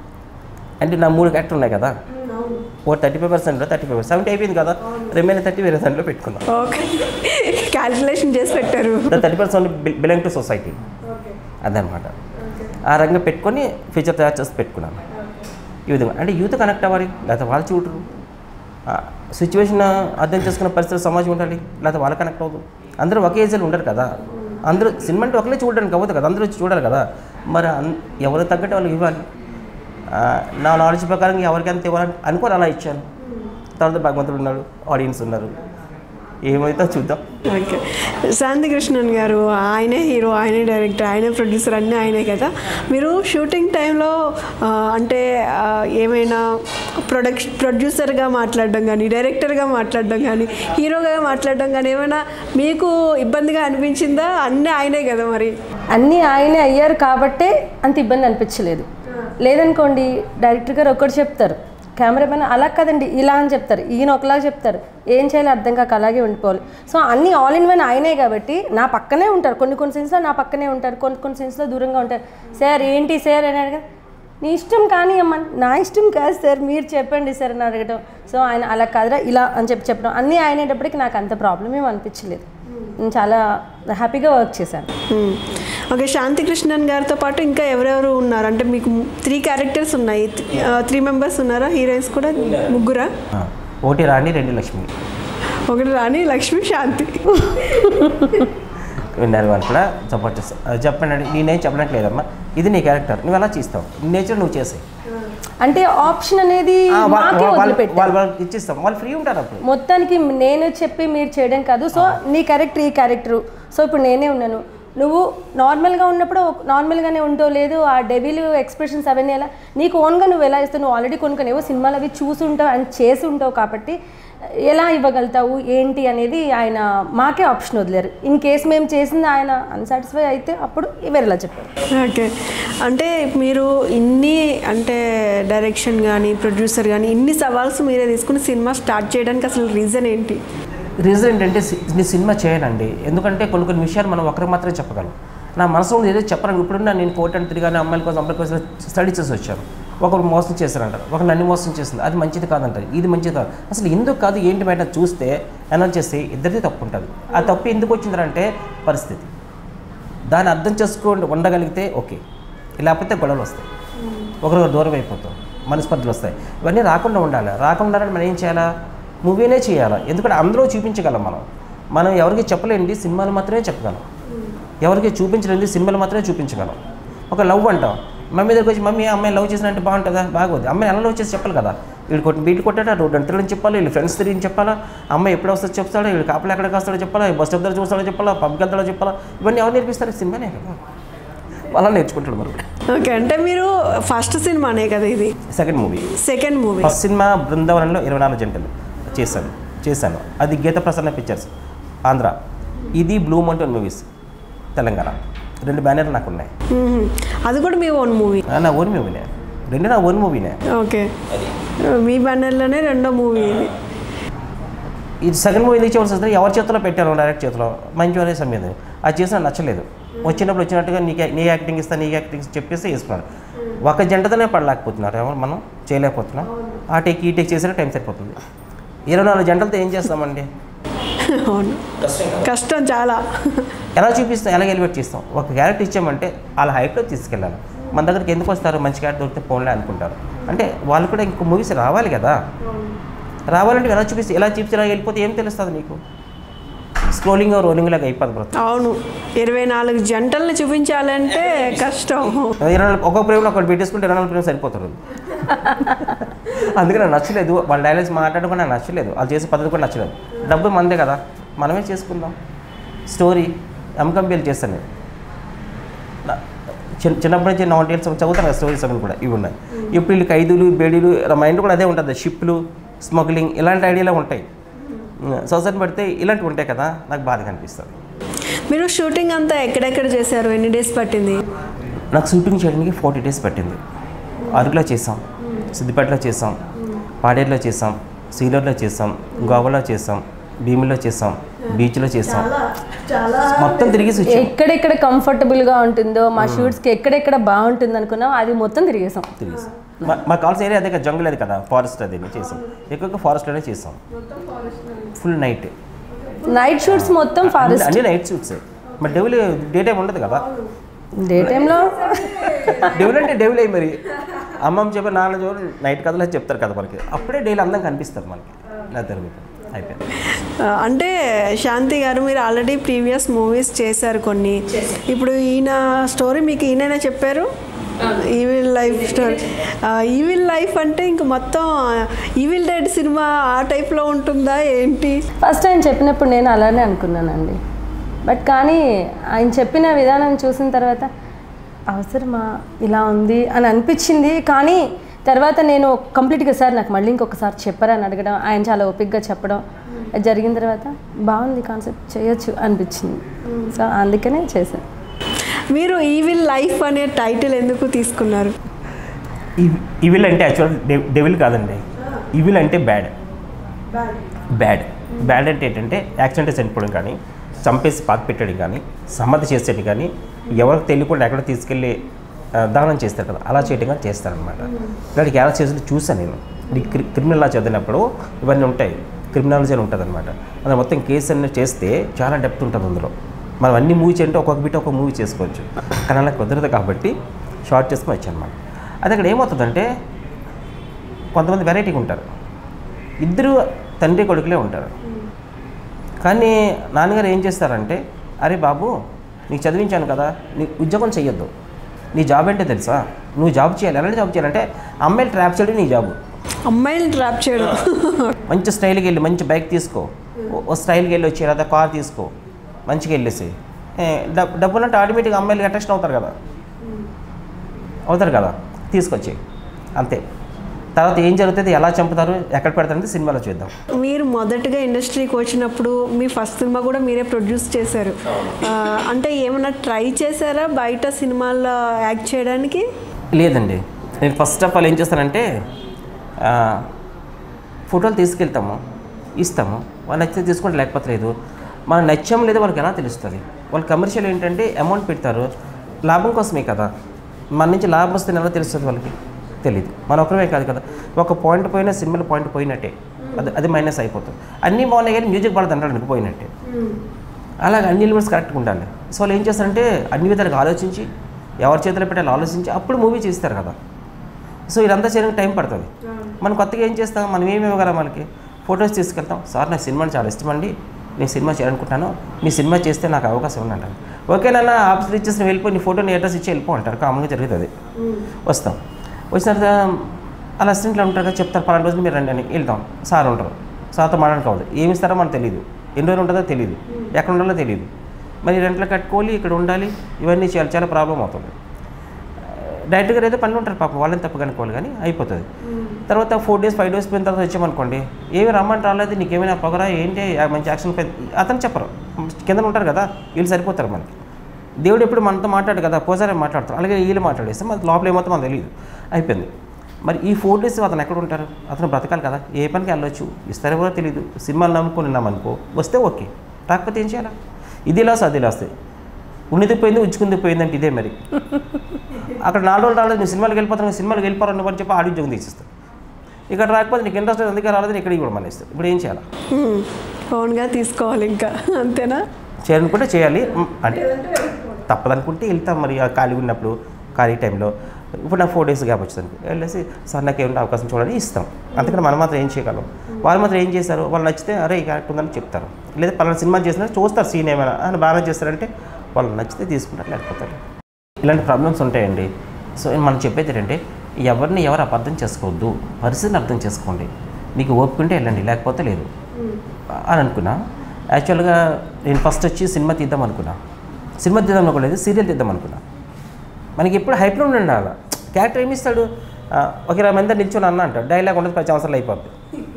అంటే నా మూడు క్యారెక్టర్ ఉన్నాయి కదా ఓ థర్టీ ఫైవ్ పర్సెంట్లో థర్టీ ఫైవ్ సెవెంటీ అయిపోయింది కదా రిమైనింగ్ థర్టీ వేరే దాంట్లో పెట్టుకున్నాం ఓకే క్యాల్కులేషన్ చేసి పెట్టారు thirty percent belong to society అదనమాట ఆ రంగం పెట్టుకొని ఫ్యూచర్ తయారు చేసి పెట్టుకున్నాను ఈ విధంగా అంటే యూత్ కనెక్ట్ అవ్వాలి లేకపోతే వాళ్ళు చూడరు సిచ్యువేషన్ అర్థం చేసుకున్న పరిస్థితి సమాజం ఉండాలి లేకపోతే వాళ్ళు కనెక్ట్ అవ్వదు అందరూ ఒకే ఏజ్లో ఉండరు కదా అందరూ సినిమా అంటే ఒకరే చూడడానికి అవ్వదు కదా అందరూ వచ్చి చూడాలి కదా మరి అన్- ఎవరు తగ్గట్టు వాళ్ళకి ఇవ్వాలి ఆ, నా నాలెడ్జ్ ప్రకారం ఎవరికి ఎంత ఇవ్వాలని అనుకోని అలా ఇచ్చాను తర్వాత భగవంతుడు ఉన్నాడు ఆడియన్స్ ఉన్నారు ఏమైతే చూద్దాం ఓకే శాంతి కృష్ణన్ గారు ఆయనే హీరో ఆయనే డైరెక్టర్ ఆయనే ప్రొడ్యూసర్ అన్నీ ఆయనే కదా మీరు షూటింగ్ టైంలో ఆ, అంటే ఆ, ఏమైనా ప్రొడక్ట్ ప్రొడ్యూసర్గా మాట్లాడడం కానీ డైరెక్టర్గా మాట్లాడడం కానీ హీరోగా మాట్లాడడం కానీ ఏమైనా మీకు ఇబ్బందిగా అనిపించిందా అన్నీ ఆయనే కదా మరి అన్నీ ఆయనే అయ్యారు కాబట్టే అంత ఇబ్బంది అనిపించలేదు లేదనుకోండి డైరెక్టర్ గారు ఒక్కటి చెప్తారు కెమెరామెన్ అలా కదండి ఇలా అని చెప్తారు ఈయన ఒకలాగా చెప్తారు ఏం చేయాలో అర్థం కాక అలాగే ఉండిపోవాలి సో అన్నీ ఆల్ ఇన్ వన్ ఆయనే కాబట్టి నా పక్కనే ఉంటారు కొన్ని కొన్ని సీన్స్లో నా పక్కనే ఉంటారు కొన్ని కొన్ని సీన్స్లో దూరంగా ఉంటారు సార్ ఏంటి సార్ అని అడగ నీ ఇష్టం కానీ అమ్మ నా ఇష్టం కాదు సార్ మీరు చెప్పండి సార్ అని అడగటం సో ఆయన అలా కాదురా ఇలా అని చెప్పి చెప్పడం అన్నీ ఆయనేటప్పటికి నాకు అంత ప్రాబ్లం ఏం అనిపించలేదు నేను చాలా హ్యాపీగా వర్క్ చేశాను మ్మ్. ఓకే శాంతి కృష్ణన్ గారితో పాటు ఇంకా ఎవరెవరు ఉన్నారు అంటే మీకు త్రీ క్యారెక్టర్స్ ఉన్నాయి త్రీ మెంబర్స్ ఉన్నారా హీరోయిన్స్ కూడా ముగ్గురా ఆ, ఒకటి రాణి రెండు లక్ష్మి ఒకటి రాణి లక్ష్మి శాంతి విన్నారు వాళ్ళు కూడా సపోర్ట్ చేస్తారు అది చెప్పండి నేనేం చెప్పడానికి లేదమ్మా ఇది నీ క్యారెక్టర్ నువ్వు ఎలా చేస్తావు నేచర్ నువ్వు చేసాయి అంటే ఆప్షన్ అనేది ఆ, వా- మాకే వా- వాళ్ళు వదిలిపెట్టారు వాళ్ళు వాళ్ళకి ఇచ్చేస్తాం వాళ్ళు ఫ్రీ ఉంటారు అప్పుడు మొత్తానికి నేను చెప్పి మీరు చేయడం కాదు సో నీ క్యారెక్టర్ ఈ క్యారెక్టర్ సో ఇప్పుడు నేనే ఉన్నాను నువ్వు నార్మల్గా ఉన్నప్పుడు నార్మల్గానే ఉంటో లేదు ఆ డెవిల్ ఎక్స్ప్రెషన్స్ అవన్నీ ఎలా నీకు ఓన్గా నువ్వు ఎలా ఇస్తావు నువ్వు ఆల్రెడీ కొనుక్కునేవో సినిమాలు అవి చూసి ఉంటావు అండ్ చేసి ఉంటావు కాబట్టి ఎలా ఇవ్వగలుగుతావు ఏంటి అనేది ఆయన మాకే ఆప్షన్ వదిలేరు ఇన్ కేస్ మేము చేసింది ఆయన అన్సాటిస్ఫై అయితే అప్పుడు వేరేలా చెప్పారు ఓకే అంటే మీరు ఇన్ని అంటే డైరెక్షన్ కానీ ప్రొడ్యూసర్ కానీ ఇన్ని సవాల్స్ మీరే తీసుకుని సినిమా స్టార్ట్ చేయడానికి అసలు రీజన్ ఏంటి రీజన్ ఏంటంటే సి- నేను సినిమా చేయనండి ఎందుకంటే కొన్ని కొన్ని విషయాలు మనం ఒకరికి మాత్రమే చెప్పగలం నా మనసులో ఉంది ఏదో చెప్పను ఇప్పుడు నేను కోర్టు అని తిరిగాను అమ్మాయిల కోసం అమ్మాయిల కోసం స్టడీ చేసి వచ్చాను ఒకరు మోసం చేశారంటారు ఒకరు నన్ను మోసం చేస్తుంది అది మంచిది కాదంటారు ఇది మంచిది కాదు అసలు ఎందుకు కాదు ఏంటి బయట చూస్తే అనౌన్స్ చేస్తే ఇద్దరిది తప్పు ఉంటుంది ఆ తప్పు ఎందుకు వచ్చిందంటే పరిస్థితి దాన్ని అర్థం చేసుకొని ఉండగలిగితే ఓకే లేకపోతే గొడవలు వస్తాయి ఒకరు దూరం అయిపోతాం మనస్పర్ధలు వస్తాయి ఇవన్నీ రాకుండా ఉండాలి రాకుండా ఉండాలంటే మనం ఏం చేయాలా మూవీనే చేయాలి ఎందుకంటే అందరూ చూపించగలం మనం మనం ఎవరికి చెప్పలేండి సినిమాలు మాత్రమే చెప్పగలం ఎవరికి చూపించలేంది సినిమాలు మాత్రమే చూపించగలం ఒక లవ్ అంటాం మమ్మీ దగ్గరికి వచ్చి మమ్మీ అమ్మాయి లవ్ చేసినంటే బాగుంటుందా బాగోదు అమ్మాయి ఎలా లవ్ చేసి చెప్పాలి కదా వీళ్ళు కొట్టి వీళ్ళు కొట్టాడా రోడ్డు అంతలని చెప్పాలి వీళ్ళు ఫ్రెండ్స్ తిరిగి చెప్పాలా అమ్మాయి ఎప్పుడు వస్తుందో చెప్తాడా వీళ్ళు కాపలు ఎక్కడికి వస్తాడో చెప్పాలా బస్ స్టాప్ దగ్గర చూస్తాడో చెప్పాలా పబ్కి వెళ్తాడో చెప్పాలా ఇవన్నీ ఎవరు నేర్పిస్తారు సినిమానే కదా అలా నేర్చుకుంటాడు మరి ఓకే అంటే మీరు ఫస్ట్ సినిమానే కదా ఇది second movie second movie first సినిమా బృందావనంలో ఇరవై నాలుగు జంటలు చేశాను చేశాను అది గీత ప్రసన్న పిక్చర్స్ ఆంధ్ర ఇది బ్లూ మౌంటైన్ మూవీస్ తెలంగాణ రెండు బ్యానర్లు నాకు ఉన్నాయి అది కూడా మీ ఓన్ మూవీ ఆ, నా ఓన్ మూవీనే రెండు నా ఓన్ మూవీనే ఓకే మీ బ్యానర్లోనే రెండో మూవీ ఇది ఇది సెకండ్ మూవీ ఎందుకు చేయవలసి వస్తుంది ఎవరి చేతిలో పెట్టాను డైరెక్ట్ చేతిలో మంచి అనే సమయం అది చేసిన నచ్చలేదు వచ్చినప్పుడు వచ్చినట్టుగా నీకు నీ యాక్టింగ్ ఇస్తా నీ యాక్టింగ్ చెప్పేసి వేసుకున్నాను ఒక జంటతోనే పడలేకపోతున్నారు ఎవరు మనం చేయలేకపోతున్నాం ఆ టేక్ ఈ టేక్ చేసిన టైం సరిపోతుంది ఇరవై నాలుగు జంటలతో ఏం చేస్తామండి అవును కష్టం చాలా ఎలా చూపిస్తాం ఎలా ఎలివేట్ చేస్తాం ఒక క్యారెక్టర్ ఇచ్చామంటే వాళ్ళ హైట్లో తీసుకెళ్ళాలి మన దగ్గరికి ఎందుకు వస్తారు మంచి క్యారెక్టర్ దొరికితే ఫోన్లే అనుకుంటారు అంటే వాళ్ళు కూడా ఇంకో మూవీస్ రావాలి కదా రావాలంటే ఎలా చూపిస్తే ఎలా చూపిస్తే ఎలా వెళ్ళిపోతే ఏం తెలుస్తుంది నీకు స్క్రోలింగ్ రోలింగ్ లాగా అయిపోతుంది బ్రో అవును ఇరవై నాలుగు జంటల్ని చూపించాలంటే కష్టం ఇరవై నాలుగు ఒక్కొక్క ప్రేమలో ఒకటి పెట్టేసుకుంటే ఇరవై నాలుగు ప్రేమ సరిపోతారు అందుకే నాకు నచ్చలేదు వాళ్ళ డైలాగ్స్ మాట్లాడడం కూడా నాకు నచ్చలేదు వాళ్ళు చేసే పద్ధతి కూడా నచ్చలేదు డబ్బు మందే కదా మనమే చేసుకుందాం స్టోరీ అమ్మకం బిల్ చేస్తాను నేను నా- చిన్న చిన్నప్పటి నుంచి నాన్ డీల్స్ చదువుతాను కదా స్టోరీస్ అవి కూడా ఇవి ఉన్నాయి ఇప్పుడు వీళ్ళు ఖైదులు బేడీలు నా మైండ్ కూడా అదే ఉంటుంది షిప్లు స్మగ్లింగ్ ఇలాంటి ఐడియాలే ఉంటాయి సొసైటీ పెడితే ఇలాంటివి ఉంటాయి కదా నాకు బాధగా అనిపిస్తుంది మీరు షూటింగ్ అంతా ఎక్కడెక్కడ చేశారు ఎన్ని డేస్ పట్టింది నాకు షూటింగ్ చేయడానికి ఫార్టీ డేస్ పట్టింది అరకులో చేసాం సిద్దిపేటలో చేసాం పాడేరులో చేసాం సీలర్లో చేసాం గోవాలో చేసాం భీమిలో చేసాం బీచ్లో చేసాం మొత్తం తిరిగి వచ్చాం ఎక్కడెక్కడ కంఫర్టబుల్గా ఉంటుందో మా షూట్స్కి ఎక్కడెక్కడ బాగుంటుంది అనుకున్నాం అది మొత్తం తిరిగేసాం తిరిగేసాం మా- మాకు కావాల్సిన ఏరియా అదే కదా జంగుల్ అది కదా ఫారెస్ట్ అది చేసాం ఎక్కువగా ఫారెస్ట్లోనే చేసాం ఫుల్ నైట్ నైట్ షూట్స్ మొత్తం ఫారెస్ట్ అన్ని నైట్ షూట్స్ మరి డెవిల్ డే టైం ఉండదు కదా డే టైంలో డెవిల్ అంటే డెవిల్ అయ్యి మరి అమ్మమ్మ చెప్పి నాన్న చెప్పి నైట్ కథలు అని చెప్తారు కదా మనకి అప్పుడే డైలీ అందం కనిపిస్తుంది మనకి నా తిరుగుతుంది అయిపోయింది ఆ, అంటే శాంతి గారు మీరు ఆల్రెడీ ప్రీవియస్ మూవీస్ చేశారు కొన్ని ఇప్పుడు ఈయన స్టోరీ మీకు ఈయననే చెప్పారు evil life story evil life అంటే ఇంక మొత్తం ఈవిల్ డెడ్ సినిమా ఆ టైప్లో ఉంటుందా ఏంటి ఫస్ట్ ఆయన చెప్పినప్పుడు నేను అలానే అనుకున్నానండి బట్ కానీ ఆయన చెప్పిన విధానం చూసిన తర్వాత అవసరమా ఇలా ఉంది అని అనిపించింది కానీ తర్వాత నేను కంప్లీట్గా సార్ నాకు మళ్ళీ ఇంకొకసారి చెప్పరా అని అడగడం ఆయన చాలా ఓపిక్గా చెప్పడం అది జరిగిన తర్వాత బాగుంది కాన్సెప్ట్ చేయొచ్చు అనిపించింది సో అందుకనే చేశాను మీరు ఈవిల్ లైఫ్ అనే టైటిల్ ఎందుకు తీసుకున్నారు ఇవిల్ అంటే యాక్చువల్ డెవిల్ కాదండి ఇవిల్ అంటే బ్యాడ్ బ్యాడ్ బ్యాడ్ అంటే ఏంటంటే యాక్సిడెంట్ చనిపోవడం కానీ చంపేసి పాతి పెట్టడం కానీ సమ్మతి చేసేది కానీ ఎవరికి తెలియకుండా ఎక్కడ తీసుకెళ్ళి ఆ, దానం చేస్తారు కదా అలా చేయడం కానీ చేస్తారనమాట ఇలాంటి ఎలా చేసి చూసాను నేను ఈ క్రి క్రిమినల్ లా చదివినప్పుడు ఇవన్నీ ఉంటాయి క్రిమినాలజీ అని ఉంటుంది అనమాట అది మొత్తం కేసు అన్నీ చేస్తే చాలా డెప్త్ ఉంటుంది అందులో మనం అన్ని మూవీ చేయంటే ఒక్కొక్క బిట్ ఒక మూవీ చేసుకోవచ్చు కానీ అలా కుదరదు కాబట్టి షార్ట్ చేసుకొని వచ్చాను అనమాట అది అక్కడ ఏమవుతుందంటే కొంతమంది వెరైటీగా ఉంటారు ఇద్దరు తండ్రి కొడుకులే ఉంటారు కానీ నాన్నగారు ఏం చేస్తారంటే అరే బాబు నీకు చదివించాను కదా నీకు ఉద్యోగం చెయ్యొద్దు నీ జాబ్ ఏంటో తెలుసా నువ్వు జాబ్ చేయాలి ఎలాంటి జాబ్ చేయాలంటే అమ్మాయిలు ట్రాప్ చేయడం నీ జాబ్ అమ్మాయిని ట్రాప్ చేయడం మంచి స్టైల్కి వెళ్ళి మంచి బైక్ తీసుకో ఓ- ఓ స్టైల్కి వెళ్ళి వచ్చి లేదా కార్ తీసుకో మంచిగా వెళ్ళేసి ఏ, డబ్ డబ్బులు అంటే ఆటోమేటిక్గా అమ్మాయిలు అట్రాక్షన్ అవుతారు కదా అవుతారు కదా తీసుకొచ్చి అంతే తర్వాత ఏం జరుగుతుంది ఎలా చంపుతారు ఎక్కడ పెడతారంటే సినిమాలో చూద్దాం మీరు మొదటగా ఇండస్ట్రీకి వచ్చినప్పుడు మీ ఫస్ట్ సినిమా కూడా మీరే ప్రొడ్యూస్ చేశారు ఆ, అంటే ఏమైనా ట్రై చేశారా బయట సినిమాల్లో యాక్ట్ చేయడానికి లేదండి నేను ఫస్ట్ ఆఫ్ ఆల్ ఏం చేస్తానంటే ఆ, ఫోటోలు తీసుకెళ్తాము ఇస్తాము వాళ్ళు నచ్చితే తీసుకుంటే లేకపోతే లేదు మనం నచ్చాం లేదా వాళ్ళకి ఎలా తెలుస్తుంది వాళ్ళు కమర్షియల్ ఏంటంటే అమౌంట్ పెడతారు లాభం కోసమే కదా మన నుంచి లాభం వస్తే ఎలా తెలుస్తుంది వాళ్ళకి తెలియదు మన ఒకరిమే కాదు కదా ఒక పాయింట్ పోయినా సినిమాలో పాయింట్ పోయినట్టే అది అది మైనస్ అయిపోతుంది అన్నీ బాగున్నాయి కానీ మ్యూజిక్ బాగా అంటాడు పోయినట్టే అలాగే అన్ని ఎలిమెంట్స్ కరెక్ట్గా ఉండాలి సో వాళ్ళు ఏం చేస్తారంటే అన్ని విధాలుగా ఆలోచించి ఎవరి చేతిలో పెట్టాలో ఆలోచించి అప్పుడు మూవీ చేస్తారు కదా సో ఇదంతా చేయడానికి టైం పడుతుంది మనం కొత్తగా ఏం చేస్తాం మనం ఏమి ఇవ్వగలం వాళ్ళకి ఫొటోస్ తీసుకెళ్తాం సార్ నాకు సినిమా చాలా ఇష్టం అండి నేను సినిమా చేయాలనుకుంటాను మీ సినిమా చేస్తే నాకు అవకాశం ఉంది అంటాను ఓకే నాన్న ఆఫీస్ ఇచ్చేసి వెళ్ళిపోయి నీ ఫోటో నీ అడ్రస్ ఇచ్చి వెళ్ళిపో అంటారు కామన్గా జరుగుతుంది వస్తాం వచ్చిన తర్వాత అలా అసిస్టెంట్లు ఉంటారు కదా చెప్తారు పలానా రోజులు మీరు రండి అని వెళ్తాం సార్ ఉంటారు సార్తో మాట్లాడుకోవాలి ఏమి ఇస్తారో మనకు తెలియదు ఎన్ని రోజులు ఉంటుందో తెలియదు ఎక్కడ ఉండాలో తెలియదు మరి రెంట్లో కట్టుకోవాలి ఇక్కడ ఉండాలి ఇవన్నీ చాలా చాలా ప్రాబ్లం అవుతుంది డైరెక్ట్గా అయితే పనులు ఉంటారు పాపం వాళ్ళని తప్పు కనుక్కోవాలి కానీ అయిపోతుంది తర్వాత ఫోర్ డేస్ ఫైవ్ డేస్ పోయిన తర్వాత వచ్చామనుకోండి ఏమి రమ్మని రాలేదు నీకేమైనా పొగరా ఏంటి ఆ మంచి యాక్షన్ పెద్ద అతను చెప్పరు కింద ఉంటారు కదా వీళ్ళు సరిపోతారు మనకి దేవుడు ఎప్పుడు మనతో మాట్లాడు కదా పోసారే మాట్లాడతారు అలాగే వీళ్ళు మాట్లాడేస్తే మన లోపల ఏమవుతుందో మనకు తెలియదు అయిపోయింది మరి ఈ ఫోర్ డేస్ అతను ఎక్కడ ఉంటారు అతను బ్రతకాలి కదా ఏ పనికి వెళ్ళొచ్చు ఇస్తారో కూడా తెలియదు సినిమాలు నమ్ముకొని ఉన్నామనుకో వస్తే ఓకే రాకపోతే ఏం చేయాలి ఇది లాస్ అది లాస్ ఉన్నది పోయింది ఉంచుకుంది పోయిందంటే ఇదే మరి అక్కడ నాలుగు రోజులు రాలేదు నేను సినిమాకి వెళ్ళిపోతాను సినిమాకి వెళ్ళిపోరు అని చెప్పి ఆడి ఉద్యోగం తీసేస్తాను ఇక్కడ రాకపోతే నీకు ఇంట్రెస్ట్ అందుకే రాలేదు ఇక్కడ కూడా మానేస్తాను ఇప్పుడు ఏం చేయాలి ఓన్గా తీసుకోవాలి ఇంకా అంతేనా చేయాలనుకుంటే చేయాలి మ్, అంటే తప్పదనుకుంటే వెళ్తాం మరి ఆ ఖాళీగా ఉన్నప్పుడు ఖాళీ టైంలో ఇప్పుడు నాకు ఫోర్ డేస్ గ్యాప్ వచ్చింది వెళ్ళేసి సార్ నాకు ఏమైనా అవకాశం చూడాలి ఇస్తాం అందుకని మనం మాత్రం ఏం చేయగలం వాళ్ళు మాత్రం ఏం చేశారు వాళ్ళు నచ్చితే అరే ఈ క్యారెక్టర్ ఉందని చెప్తారు లేదా పలానా సినిమా చేసినా చూస్తారు సీన్ ఏమైనా అని బాగా చేస్తారంటే వాళ్ళు నచ్చితే తీసుకుంటారు లేకపోతే ఇలాంటి ప్రాబ్లమ్స్ ఉంటాయండి సో మనం చెప్పేది ఏంటంటే ఎవరిని ఎవరు అబద్ధం చేసుకోవద్దు పరిస్థితిని అర్థం చేసుకోండి మీకు ఓపిక ఉంటే వెళ్ళండి లేకపోతే లేదు అని అనుకున్నా యాక్చువల్గా నేను ఫస్ట్ వచ్చి సినిమా తీద్దాం అనుకున్నా సినిమా తీద్దాం అనుకోలేదు సీరియల్ తీద్దాం అనుకున్నా మనకి ఎప్పుడు హైప్లో ఉండండి అలా క్యారెక్టర్ ఏమి ఇస్తాడు ఆ, ఒక ఇరవై మంది నిల్చొని అన్న అంటాడు డైలాగ్ ఉండదు పది సంవత్సరాలు అయిపోద్ది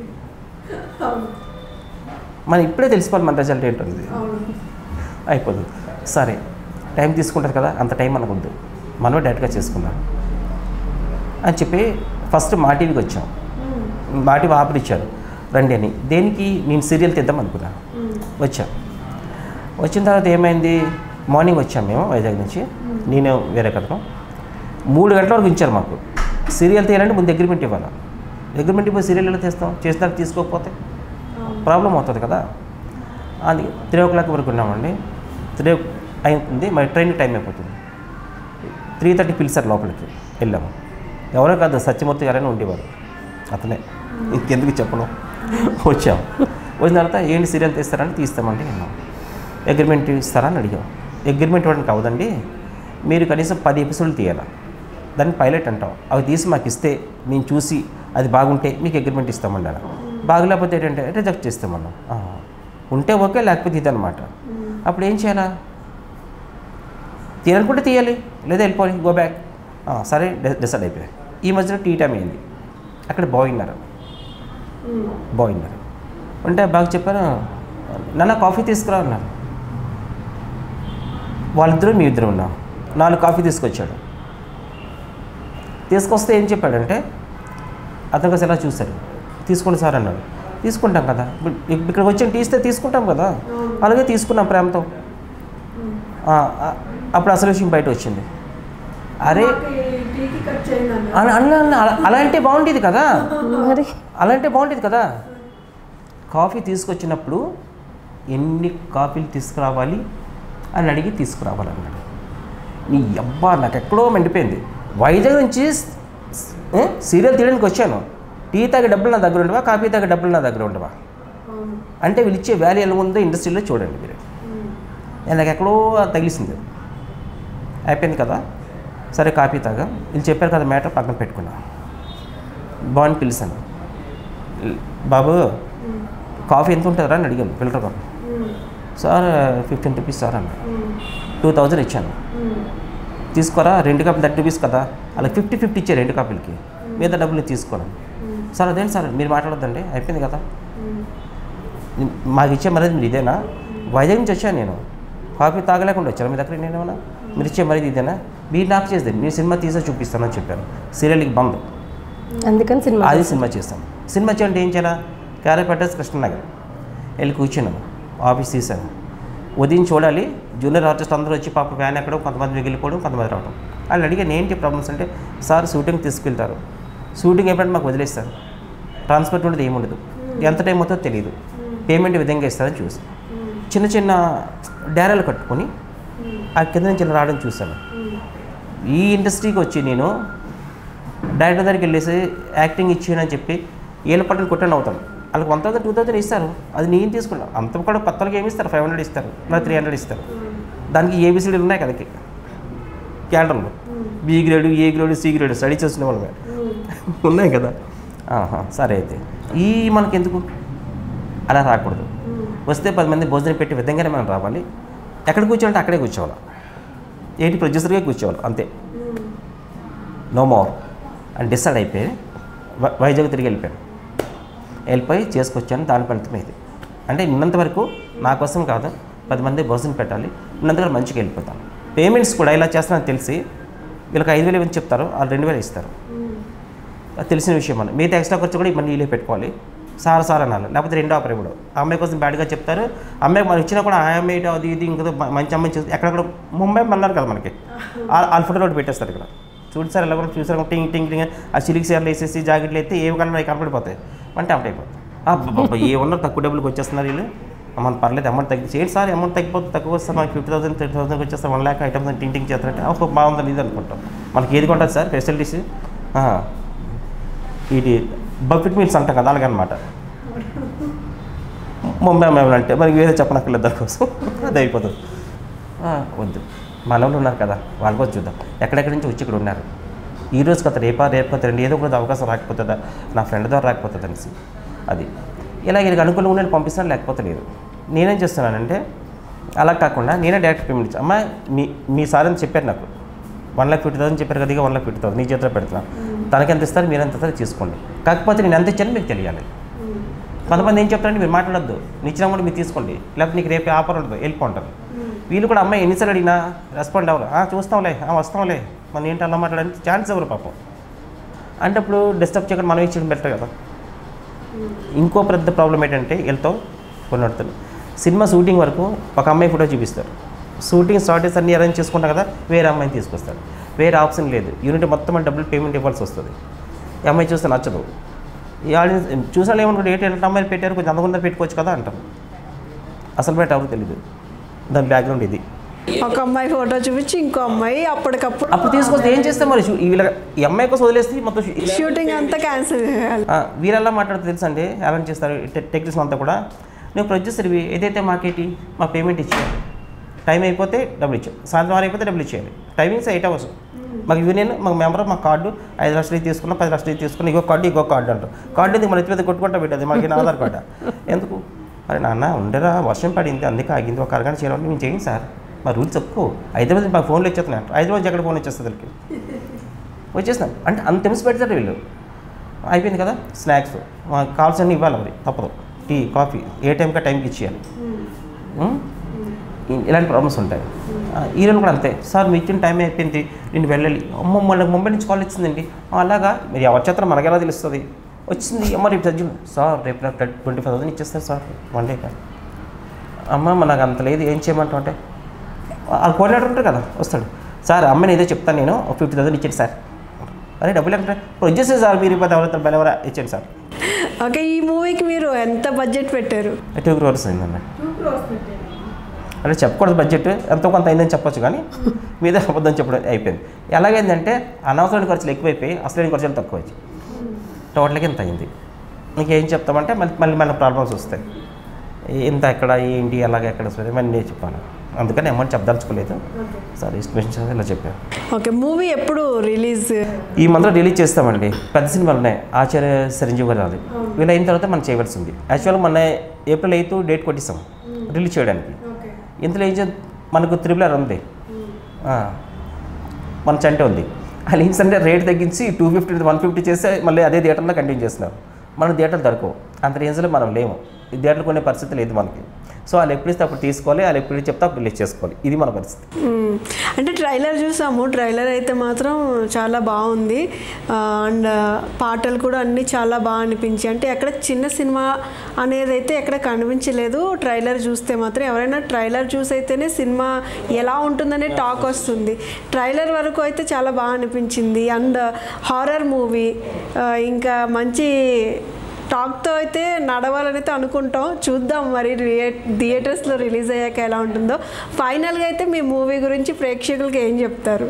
మనం ఇప్పుడే తెలిసిపోవాలి మన రిజల్ట్ ఏంటో ఇది అయిపోతుంది సరే టైం తీసుకుంటారు కదా అంత టైం మనకు వద్దు మనమే డైరెక్ట్గా చేసుకుందాం అని చెప్పి ఫస్ట్ మా టీవీకి వచ్చాం మా టీవీ ఆఫర్ ఇచ్చారు రండి అని దేనికి నేను సీరియల్ తీద్దాం అనుకున్నా వచ్చాం వచ్చిన తర్వాత ఏమైంది మార్నింగ్ వచ్చాం మేము వైజాగ్ నుంచి నేను వేరే కథను మూడు గంటల వరకు ఉంచారు మాకు సీరియల్ తీయాలంటే ముందు అగ్రిమెంట్ ఇవ్వాలి అగ్రిమెంట్ ఇవ్వ సీరియల్ ఎలా తీస్తాం చేసిన తీసుకోకపోతే ప్రాబ్లం అవుతుంది కదా అది త్రీ ఓ క్లాక్ వరకు ఉన్నామండి త్రీ అయిపోతుంది మరి ట్రైన్ టైం అయిపోతుంది త్రీ థర్టీ పిలిచారు లోపలికి వెళ్ళాము ఎవరో కాదు సత్యమూర్తి గారైనా ఉండేవారు అతనే ఇంకెందుకు చెప్పను వచ్చాం వచ్చిన తర్వాత ఏంటి సీరియల్ తీస్తారంటే తీస్తామండి విన్నాం అగ్రిమెంట్ ఇస్తారా అని అడిగాం అగ్రిమెంట్ ఇవ్వడానికి అవదండి మీరు కనీసం పది ఎపిసోడ్లు తీయాలి దాన్ని పైలట్ అంటాం అవి తీసి మాకు ఇస్తే నేను చూసి అది బాగుంటే మీకు అగ్రిమెంట్ ఇస్తామన్నాడు బాగలేకపోతే ఏంటంటే రిజెక్ట్ చేస్తామన్నాం "ఆ, ఉంటే ఓకే లేకపోతే ఇదనమాట అప్పుడు ఏం చేయాలా తీయాలనుకుంటే తీయాలి లేదా వెళ్ళిపోవాలి గో బ్యాక్ సరే డి- డిసైడ్ అయిపోయాయి ఈ మధ్యలో టీ టైం అయింది అక్కడ బాగున్నారు బాగున్నారు అంటే బాగా చెప్పాను నాన్న కాఫీ తీసుకురా అన్నారు వాళ్ళిద్దరూ మీ ఇద్దరు ఉన్నాం నాలుగు కాఫీ తీసుకొచ్చాడు తీసుకొస్తే ఏం చెప్పాడంటే అతను కాస్త ఎలా చూశాడు తీసుకోండి సార్ అన్నాడు తీసుకుంటాం కదా ఇప్పుడు ఇక్కడికి వచ్చి టీ ఇస్తే తీసుకుంటాం కదా అలాగే తీసుకున్నాం ప్రేమతో ఆ, ఆ, అప్పుడు అసలు విషయం బయట వచ్చింది అరే అలా అలా అలా- అలా అంటే బాగుండేది కదా మరి అలా అంటే బాగుండేది కదా కాఫీ తీసుకొచ్చినప్పుడు ఎన్ని కాఫీలు తీసుకురావాలి అని అడిగి తీసుకురావాలన్నాడు నీ అబ్బా నాకు ఎక్కడో మండిపోయింది వైజాగ్ నుంచి స్- ఏ? సీరియల్ తీయడానికి వచ్చాను టీ తాగే డబ్బులు నా దగ్గర ఉండవా కాఫీ తాగే డబ్బులు నా దగ్గర ఉండవా అంటే వీళ్ళు ఇచ్చే వాల్యూ ఎలా ఉందో ఇండస్ట్రీలో చూడండి మీరు నేను నాకు ఎక్కడో తగిలిసింది అయిపోయింది కదా సరే కాపీ తాగా వీళ్ళు చెప్పారు కదా మ్యాటర్ పక్కన పెట్టుకున్నా బాగుని పిలిచాను బాబు కాఫీ ఎంత ఉంటుందిరా అని అడిగాను filter coffee sir fifteen rupees sir అన్న టూ థౌజండ్ ఇచ్చాను తీసుకోరా రెండు కప్పులు థర్టీ రూపీస్ కదా అలా ఫిఫ్టీ ఫిఫ్టీ ఇచ్చే రెండు కప్పులకి మీద డబ్బులు తీసుకోను సార్ అదేంటి సార్ మీరు మాట్లాడొద్దండి అయిపోయింది కదా మాకు ఇచ్చే మర్యాద మీరు ఇదేనా వైజాగ్ నుంచి వచ్చాను నేను కాఫీ తాగలేకుండా వచ్చాను మీ దగ్గర నేనేమన్నా మీరు ఇచ్చే మర్యాద ఇదేనా మీరు నాకు చేసేది మీరు సినిమా తీసే చూపిస్తానని చెప్పాను సీరియల్కి బంద్ అందుకని సినిమా అది సినిమా చేస్తాను సినిమా చేయండి ఏం చేయాలా క్యారెట్ అడ్రస్ కృష్ణనగర్ వెళ్ళి కూర్చున్నాను ఆఫీస్ తీశాను ఉదయం చూడాలి జూనియర్ ఆర్టిస్ట్ అందరూ వచ్చి పాప వ్యాన్ ఎక్కడం కొంతమంది మిగిలిపోవడం కొంతమంది రావడం వాళ్ళు అడిగాను ఏంటి ప్రాబ్లమ్స్ అంటే సార్ షూటింగ్ తీసుకెళ్తారు షూటింగ్ ఎప్పుడంటే మాకు వదిలేస్తారు ట్రాన్స్పోర్ట్ ఉండదు ఏముండదు ఎంత టైం అవుతుందో తెలియదు పేమెంట్ ఈ విధంగా ఇస్తారని చూసి చిన్న చిన్న డేరాలు కట్టుకొని ఆ కింద నుంచి ఇలా రావడం చూశాను ఈ ఇండస్ట్రీకి వచ్చి నేను డైరెక్టర్ దగ్గరికి వెళ్ళేసి యాక్టింగ్ ఇచ్చానని చెప్పి ఏళ్ళ పట్టుని కొట్టని అవుతాను వాళ్ళకి వన్ థౌసండ్ టూ థౌసండ్ ఇస్తారు అది నేను తీసుకున్నాను అంత కూడా పత్తలకి ఏమి ఇస్తారు ఫైవ్ హండ్రెడ్ ఇస్తారు నా త్రీ హండ్రెడ్ ఇస్తారు దానికి ఏబిసిడీలు ఉన్నాయి కదకి క్యాలెండర్లో B grade A grade C grade study చేసిన వాళ్ళమే ఉన్నాయి కదా ఆహా, సరే అయితే ఈ మనకి ఎందుకు అలా రాకూడదు వస్తే పది మంది భోజనం పెట్టే విధంగానే మనం రావాలి ఎక్కడ కూర్చోవాలంటే అక్కడే కూర్చోవాలి ఏంటి ప్రొడ్యూసర్గా కూర్చోవాలి అంతే నో మోర్ అని డిసైడ్ అయిపోయి వై- వైజాగ్ తిరిగి వెళ్ళిపోయాను వెళ్ళిపోయి చేసుకొచ్చాను దాని ఫలితం ఇది అంటే ఉన్నంత వరకు నా కోసం కాదు పది మంది భోజనం పెట్టాలి ఉన్నంత వరకు మంచిగా వెళ్ళిపోతాను పేమెంట్స్ కూడా ఇలా చేస్తానని తెలిసి వీళ్ళకి ఐదు వేలు ఏమని చెప్తారు వాళ్ళు రెండు వేలు ఇస్తారు అది తెలిసిన విషయం మనం మిగతా ఎక్స్ట్రా ఖర్చు కూడా ఇవన్నీ వీళ్ళే పెట్టుకోవాలి సార్ సార్ అనాలి లేకపోతే రెండో ఆపరే కూడా ఆ అమ్మాయి కోసం బ్యాడ్గా చెప్తారు అమ్మాయి మనం ఇచ్చినా కూడా ఆ అమ్మాయి ఇటు అది ఇది ఇంకో మ- మంచి అమ్మాయి చూసి ఎక్కడెక్కడ ముంబై అన్నారు కదా మనకి ఆ- వాళ్ళ ఫోటో ఒకటి పెట్టేస్తారు ఇక్కడ చూడు సార్ ఎలా కూడా చూసారు టింగ్ టింగ్ టింగ్ ఆ సిలిక్ చీరలు వేసేసి జాకెట్లు అయితే ఏవి కన్నా అవి కనపడిపోతాయి అంటే అమౌంట్ అయిపోతుంది అబ్బబ్బబ్బ, ఏ ఉన్నారు తక్కువ డబ్బులకు వచ్చేస్తున్నారు వీళ్ళు అమౌంట్ పర్లేదు అమౌంట్ తగ్గి ఏంటి సార్ అమౌంట్ తగ్గిపోతుంది తక్కువ వస్తే మనకి ఫిఫ్టీ థౌసండ్ థర్టీ థౌసండ్కి వచ్చేస్తే వన్ ల్యాక్ ఐటమ్స్ టింగ్ టింగ్ చేస్తారంటే ఒక బాగుందని ఇది అనుకుంటాం మనకి ఏది కొంటుంది సార్ ఫెసిలిటీస్ ఇది బఫెట్ మీల్స్ అంటాం కదా అలాగనమాట ముంబై మేము అంటే మనకి వేరే చెప్పనక్కర్లేదు దానికోసం అది అయిపోతుంది ఆ, వద్దు మనవులు ఉన్నారు కదా వాళ్ళ కోసం చూద్దాం ఎక్కడెక్కడి నుంచి వచ్చి ఇక్కడ ఉన్నారు ఈ రోజు కదా రేపా రేపు కదా రెండు ఏదో ఒకటి అవకాశం రాకపోతుందా నా ఫ్రెండ్ ద్వారా రాకపోతుంది అనేసి అది ఇలా వీళ్ళకి అనుకూలంగా ఉండే పంపిస్తాను లేకపోతే లేదు నేనేం చేస్తున్నానంటే అలా కాకుండా నేనే డైరెక్ట్ పేమెంట్ ఇచ్చాను అమ్మా మీ మీ సార్ అని చెప్పారు నాకు వన్ లాక్ ఫిఫ్టీ థౌసండ్ చెప్పారు కదా వన్ లాక్ ఫిఫ్టీ థౌసండ్ నీ చేతిలో పెడుతున్నా తనకి ఎంత ఇస్తారు మీరు ఎంత ఇస్తారో తీసుకోండి కాకపోతే నేను ఎంత ఇచ్చాను మీకు తెలియాలి కొంతమంది ఏం చెప్తారంటే మీరు మాట్లాడొద్దు నిచ్చిన కూడా మీరు తీసుకోండి లేకపోతే నీకు రేపు ఆఫర్ ఉంటుంది వెళ్ళిపోంటారు వీళ్ళు కూడా అమ్మాయి ఎన్నిసార్లు అడిగినా రెస్పాండ్ అవ్వరు "ఆ, చూస్తాంలే ఆ, వస్తాంలే మన ఏంటి అలా మాట్లాడడానికి ఛాన్స్ ఎవరు పాపం అంటే అప్పుడు డిస్టర్బ్ చేయకుండా మనం ఇచ్చడం బెటర్ కదా ఇంకో పెద్ద ప్రాబ్లం ఏంటంటే వీళ్ళతో కొన్ని అడుగుతాను సినిమా షూటింగ్ వరకు ఒక అమ్మాయి ఫోటో చూపిస్తారు షూటింగ్ స్టార్టెస్ అన్ని అరేంజ్ చేసుకుంటా కదా వేరే అమ్మాయిని తీసుకొస్తారు వేరే ఆప్షన్ లేదు యూనిట్ మొత్తం మన డబ్బులు పేమెంట్ ఇవ్వాల్సి వస్తుంది ఈ అమ్మాయి చూస్తే నచ్చదు ఈ ఆడియన్స్ చూసాను ఏమనుకుంటే ఏంటి ఎలాంటి అమ్మాయిలు పెట్టారు కొంచెం అందకుండా పెట్టుకోవచ్చు కదా అంటాం అసలు బయట ఎవరు తెలియదు దాని బ్యాక్గ్రౌండ్ ఇది ఒక అమ్మాయి ఫోటో చూపించి ఇంకో అమ్మాయి అప్పటికప్పుడు అప్పుడు తీసుకొస్తే ఏం చేస్తే మరి షూ- వీళ్ళ ఈ అమ్మాయి కోసం వదిలేస్తే మొత్తం షూ- షూటింగ్ అంతా క్యాన్సిల్ చేయాలి ఆ, వీరెల్లా మాట్లాడుతూ తెలుసా అండి ఎలా చేస్తారు టెక్నీషియన్ అంతా కూడా నువ్వు ప్రొడ్యూసర్వి ఏదైతే మాకేంటి మా పేమెంట్ ఇచ్చేయాలి టైం అయిపోతే డబ్బులు ఇచ్చాం సాయంత్రం ఆరు అయిపోతే డబ్బులు ఇచ్చేయాలి టైమింగ్స్ ఎయిట్ అవర్స్ మాకు యూనియన్ మాకు మెంబర్ మా కార్డు ఐదు లక్షలు ఇది తీసుకున్నా పది లక్షలు ఇది తీసుకున్నా ఇంకో కార్డు ఇంకో కార్డు అంటారు కార్డు ఎందుకు మన ఎత్తి మీద కొట్టుకుంటా పెట్టేది మాకు ఈయన ఆధార్ కార్డు ఎందుకు అరే నాన్న ఉండరా వర్షం పడింది అందుకే ఆగింది ఒక అరగంట చేయాలని మేము చేయండి సార్ మా రూల్స్ ఒప్పుకో హైదరాబాద్ మాకు ఫోన్లు ఇచ్చేస్తున్నాయి హైదరాబాద్ ఎక్కడ ఫోన్ వచ్చేస్తుంది వీళ్ళకి వచ్చేసినాం అంటే అంత హింస పెడతారు వీళ్ళు అయిపోయింది కదా స్నాక్స్ మాకు కావాల్సిన ఇవ్వాలి మరి తప్పదు టీ కాఫీ ఏ టైంకి ఆ టైంకి ఇచ్చేయాలి ఉం? ఇ- ఇలాంటి ప్రాబ్లమ్స్ ఉంటాయి ఆ, ఈ రోజు కూడా అంతే సార్ మీ ఇచ్చిన టైం అయిపోయింది నేను వెళ్ళాలి అమ్మ మనకు ముంబై నుంచి కాల్ ఇచ్చిందండి "ఆ, అలాగా మీరు ఎవరి చేత మనకు ఎలా తెలుస్తుంది వచ్చింది అమ్మ రేపు సజ్జు సార్ రేపు నాకు ట్వంటీ ఫైవ్ థౌసండ్ ఇచ్చేస్తారు సార్ వన్ డే అమ్మ మన నాకు అంత లేదు ఏం చేయమంటావు అంటే వాళ్ళు కోఆర్డినేటర్ ఉంటారు కదా వస్తాడు సార్ అమ్మని ఏదో చెప్తాను నేను ఒక ఫిఫ్టీ థౌసండ్ ఇచ్చాడు సార్ అరే డబ్బులు అంటే ఇప్పుడు వచ్చేసి సార్ మీరు ఇప్పుడు ఎవరైతే బెలవరా ఇచ్చాడు సార్ ఓకే ఈ మూవీకి మీరు ఎంత బడ్జెట్ పెట్టారు టూ క్రోర్స్ అయిందన్న అంటే చెప్పకూడదు బడ్జెట్ ఎంతో కొంత అయిందని చెప్పొచ్చు కానీ మీద అబద్ధం చెప్పడం అయిపోయింది ఎలాగైందంటే అనవసరమైన ఖర్చులు ఎక్కువైపోయి అసలైన ఖర్చులు తక్కువ వచ్చాయి టోటల్గా ఇంత అయింది ఇంకేం చెప్తామంటే మళ్ళీ మళ్ళీ మన ప్రాబ్లమ్స్ వస్తాయి ఇంత ఎక్కడ ఏంటి ఎలాగ ఎక్కడ వస్తుంది మళ్ళీ నేను చెప్పాను అందుకని అమౌంట్ చెప్పదలుచుకోలేదు సార్ ఎస్టిమేషన్ ఇలా చెప్పాను ఓకే మూవీ ఎప్పుడు రిలీజ్ ఈ మంత్లో రిలీజ్ చేస్తామండి పెద్ద సినిమాలు ఉన్నాయి ఆచార్య చిరంజీవి గారు అది వీళ్ళు అయిన తర్వాత మనం చేయవలసి ఉంది యాక్చువల్గా మొన్న ఏప్రిల్ ఎయిత్ డేట్ కొట్టిస్తాం రిలీజ్ చేయడానికి ఇందులో ఏం చే- మనకు త్రిబులర్ ఉంది ఆ, మన చంటే ఉంది వాళ్ళు ఏంటంటే రేట్ తగ్గించి టూ ఫిఫ్టీ వన్ ఫిఫ్టీ చేస్తే మళ్ళీ అదే థియేటర్లో కంటిన్యూ చేస్తున్నారు మన థియేటర్లు దొరకవు అంత రేంజ్లో మనం లేము ఈ థియేటర్లు కొనే పరిస్థితి లేదు మనకి సో వాళ్ళు ఎప్పుడు ఇస్తే అప్పుడు తీసుకోవాలి వాళ్ళు ఎప్పుడు చెప్తే అప్పుడు రిలీజ్ చేసుకోవాలి ఇది మన పరిస్థితి మ్మ్. అంటే ట్రైలర్ చూసాము ట్రైలర్ అయితే మాత్రం చాలా బాగుంది అండ్ పాటలు కూడా అన్నీ చాలా బాగా అనిపించాయి అంటే ఎక్కడ చిన్న సినిమా అనేది అయితే ఎక్కడ కనిపించలేదు ట్రైలర్ చూస్తే మాత్రం ఎవరైనా ట్రైలర్ చూసి అయితేనే సినిమా ఎలా ఉంటుందనే టాక్ వస్తుంది ట్రైలర్ వరకు అయితే చాలా బాగా అనిపించింది అండ్ హారర్ మూవీ ఇంకా మంచి టాక్తో అయితే నడవాలని అయితే అనుకుంటాం చూద్దాం మరి థియేటర్స్లో రిలీజ్ అయ్యాక ఎలా ఉంటుందో ఫైనల్గా అయితే మీ మూవీ గురించి ప్రేక్షకులకి ఏం చెప్తారు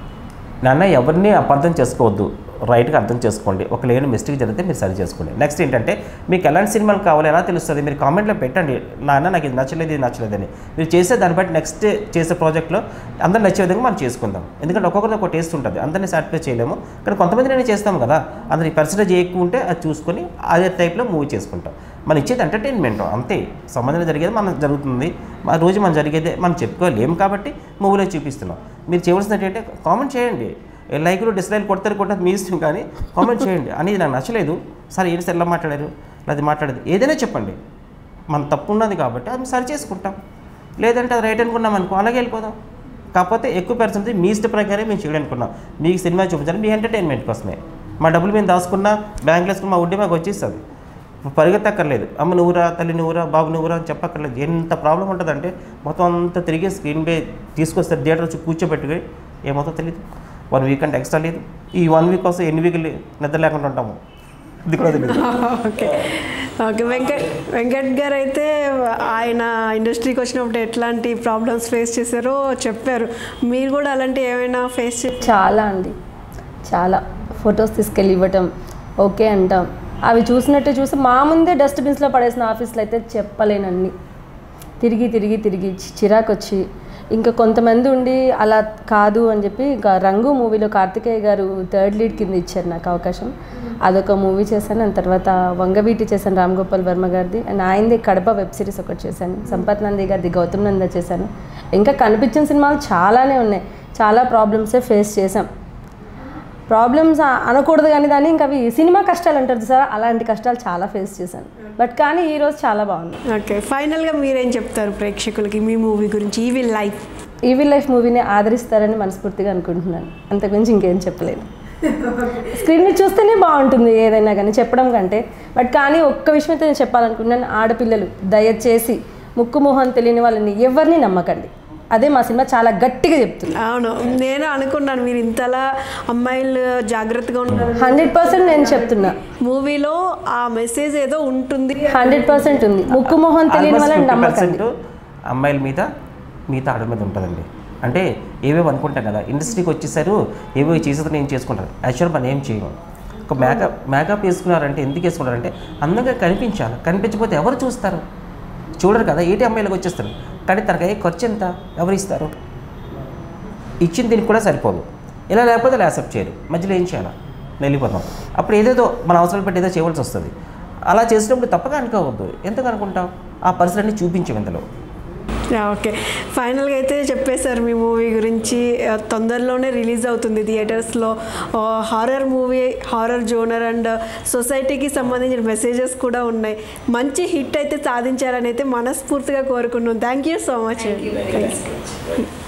నాన్న ఎవరిని అపార్థం చేసుకోవద్దు రైట్గా అర్థం చేసుకోండి ఒక లేని మిస్టేక్ జరిగితే మీరు సరి చేసుకోండి నెక్స్ట్ ఏంటంటే మీకు ఎలాంటి సినిమాలు కావాలి ఎలా తెలుస్తుంది మీరు కామెంట్లో పెట్టండి నాన్న నాకు ఇది నచ్చలేదు ఇది నచ్చలేదని మీరు చేసే దాన్ని బట్టి నెక్స్ట్ చేసే ప్రాజెక్ట్లో అందరు నచ్చే విధంగా మనం చేసుకుందాం ఎందుకంటే ఒక్కొక్కరిది ఒక టేస్ట్ ఉంటుంది అందరినీ సాటిస్ఫై చేయలేము కానీ కొంతమంది నేను చేస్తాం కదా అందరి పర్సెంటేజ్ ఎక్కువ ఉంటే అది చూసుకొని అదే టైప్లో మూవీ చేసుకుంటాం మనం ఇచ్చేది ఎంటర్టైన్మెంట్ అంతే సంబంధం జరిగేది మనం జరుగుతుంది ఆ రోజు మనం జరిగేదే మనం చెప్పుకోలేము కాబట్టి మూవీలో చూపిస్తున్నాం మీరు చేయవలసింది ఏంటంటే కామెంట్ చేయండి లైక్లు డిస్లైక్ కొడతారు కొట్టదు మీ ఇష్టం కానీ కామెంట్ చేయండి అనేది నాకు నచ్చలేదు సార్ ఏంటి సార్ ఎలా మాట్లాడారు అది మాట్లాడేది ఏదైనా చెప్పండి మన తప్పు ఉన్నది కాబట్టి అది సరి చేసుకుంటాం లేదంటే అది రైట్ అనుకున్నాం అనుకో అలాగే వెళ్ళిపోదాం కాకపోతే ఎక్కువ పర్సెంటేజ్ మీ ఇష్ట ప్రకారం మేము చేయడానుకున్నాం మీకు సినిమా చూపించాలి మీ ఎంటర్టైన్మెంట్ కోసమే మా డబ్బులు మేము దాచుకున్నా బ్యాంకులో వేసుకున్న మా వడ్డీ మాకు వచ్చేస్తుంది పరిగెత్తక్కర్లేదు అమ్మ నువ్వురా తల్లి నువ్వురా బాబు నువ్వురా అని చెప్పక్కర్లేదు ఎంత ప్రాబ్లం ఉంటుందంటే మొత్తం అంతా తిరిగి స్క్రీన్ పే తీసుకొస్తారు థియేటర్ వచ్చి కూర్చోబెట్టుకుని ఏమవుతో తెలియదు వన్ వీక్ అంటే ఎక్స్ట్రా లేదు ఈ వన్ వీక్ కోసం ఎన్ని వీకులు నిద్ర లేకుండా ఉంటాము ఇది కూడా తెలియదు ఓకే ఓకే వెంకట్ వెంకట్ గారు అయితే ఆయన ఇండస్ట్రీకి వచ్చినప్పుడు ఎట్లాంటి ప్రాబ్లమ్స్ ఫేస్ చేశారో చెప్పారు మీరు కూడా అలాంటి ఏమైనా ఫేస్ చే చాలా అండి చాలా ఫొటోస్ తీసుకెళ్ళి ఇవ్వటం ఓకే అంటాం అవి చూసినట్టు చూసి మా ముందే డస్ట్బిన్స్లో పడేసిన ఆఫీస్లో అయితే చెప్పలేనన్ని తిరిగి తిరిగి తిరిగి చి- చిరాకు వచ్చి ఇంకా కొంతమంది ఉండి అలా కాదు అని చెప్పి ఇంకా రంగు మూవీలో కార్తికేయ గారు థర్డ్ లీడ్ కింద ఇచ్చారు నాకు అవకాశం అదొక మూవీ చేశాను అండ్ తర్వాత వంగవీటి చేశాను రామ్ గోపాల్ వర్మ గారిది అండ్ ఆయనది కడప వెబ్ సిరీస్ ఒకటి చేశాను సంపత్ నంది గారిది గౌతమ్ నంద చేశాను ఇంకా కనిపించిన సినిమాలు చాలానే ఉన్నాయి చాలా ప్రాబ్లమ్సే ఫేస్ చేశాం ప్రాబ్లమ్స్ అనకూడదు కానీ దాన్ని ఇంకా అవి సినిమా కష్టాలు అంటారు సార్ అలాంటి కష్టాలు చాలా ఫేస్ చేశాను బట్ కానీ ఈ రోజు చాలా బాగుంది ఓకే ఫైనల్గా మీరేం చెప్తారు ప్రేక్షకులకి మీ మూవీ గురించి ఈ విల్ లైఫ్ ఈవీ లైఫ్ మూవీని ఆదరిస్తారని మనస్ఫూర్తిగా అనుకుంటున్నాను అంతకుమించి ఇంకేం చెప్పలేదు స్క్రీన్ మీద చూస్తేనే బాగుంటుంది ఏదైనా కానీ చెప్పడం కంటే బట్ కానీ ఒక్క విషయం అయితే నేను చెప్పాలనుకుంటున్నాను ఆడపిల్లలు దయచేసి ముక్కు మొహం తెలియని వాళ్ళని ఎవరిని నమ్మకండి అదే మా సినిమా చాలా గట్టిగా చెప్తుంది అవును నేను అనుకున్నాను మీరు ఇంతలా అమ్మాయిలు జాగ్రత్తగా ఉన్నారు హండ్రెడ్ పర్సెంట్ నేను చెప్తున్నా మూవీలో ఆ మెసేజ్ ఏదో ఉంటుంది హండ్రెడ్ పర్సెంట్ ఉంది ముక్కు మొహం తెలియని వాళ్ళని ఫిఫ్టీ నమ్మకండి పర్సెంట్ అమ్మాయిల మీద మిగతా ఆడల మీద ఉంటుందండి అంటే ఏవేవో అనుకుంటాం కదా ఇండస్ట్రీకి వచ్చేసారు ఏవో చేసేది నేను చేసుకుంటారు యాక్చువల్ మనం ఏం చేయము ఒక మేకప్ మేకప్ వేసుకున్నారంటే ఎందుకు వేసుకున్నారంటే అందంగా కనిపించాలి కనిపించకపోతే ఎవరు చూస్తారు చూడరు కదా ఏటి అమ్మాయిలకు వచ్చేస్తారు కానీ తనకు అయ్యే ఖర్చు ఎంత ఎవరు ఇస్తారు ఇచ్చిన దీనికి కూడా సరిపోదు ఇలా లేకపోతే ఇలా యాక్సెప్ట్ చేయరు మధ్యలో ఏం చేయాలి వెళ్ళిపోతాం అప్పుడు ఏదేదో మన అవసరాలు పెట్టి ఏదో చేయవలసి వస్తుంది అలా చేసినప్పుడు తప్పగా అనుకోవద్దు ఎందుకు అనుకుంటాం ఆ పరిస్థితులన్నీ చూపించాం ఇందులో ఓకే ఫైనల్గా అయితే చెప్పేశారు మీ మూవీ గురించి ఆ, తొందరలోనే రిలీజ్ అవుతుంది థియేటర్స్లో horror movie horror genre and సొసైటీకి సంబంధించిన మెసేజెస్ కూడా ఉన్నాయి మంచి హిట్ అయితే సాధించాలని అయితే మనస్ఫూర్తిగా కోరుకున్నాం థ్యాంక్ యూ సో మచ్